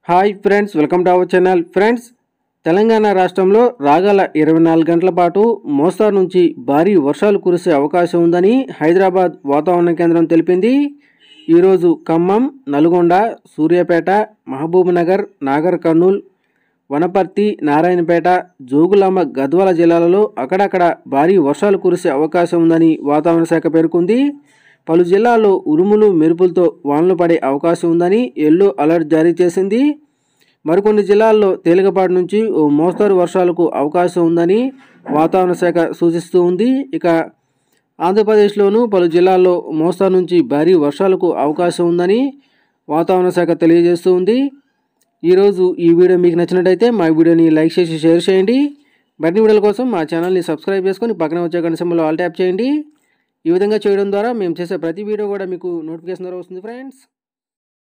hi friends welcome to our channel friends Telangana రాష్ట్రంలో రాగల ఇరవై నాలుగు గంటల పాటు మోస్తారు నుంచి భారీ వర్షాలు కురిసే అవకాశం ఉందని హైదరాబాద్ వాతావరణ కేంద్రం తెలిపింది ఈరోజు ఖమ్మం నల్గొండ సూర్యాపేట మహబూబ్ నగర్ నాగర్ కర్నూల్ వనపర్తి నారాయణపేట జోగులాంబ గద్వాల జిల్లాలలో అక్కడక్కడ భారీ వర్షాలు కురిసే అవకాశం ఉందని వాతావరణ శాఖ పేర్కొంది పలు జిల్లాల్లో ఉరుములు మెరుపులతో వానలు పడే అవకాశం ఉందని ఎల్లో అలర్ట్ జారీ చేసింది మరికొన్ని జిల్లాల్లో తేలికపాటి నుంచి ఓ మోస్తరు వర్షాలకు అవకాశం ఉందని వాతావరణ శాఖ సూచిస్తూ ఉంది ఇక ఆంధ్రప్రదేశ్లోనూ పలు జిల్లాల్లో మోస్తరు నుంచి భారీ వర్షాలకు అవకాశం ఉందని వాతావరణ శాఖ తెలియజేస్తూ ఉంది ఈరోజు ఈ వీడియో మీకు నచ్చినట్టయితే మా వీడియోని లైక్ చేసి షేర్ చేయండి మరిన్ని వీడియోల కోసం మా ఛానల్ని సబ్స్క్రైబ్ చేసుకొని పక్కన వచ్చే గంట సింబల్ ఆల్ ట్యాప్ చేయండి ఈ విధంగా చేయడం ద్వారా మేము చేసే ప్రతి వీడియో కూడా మీకు నోటిఫికేషన్ ద్వారా వస్తుంది ఫ్రెండ్స్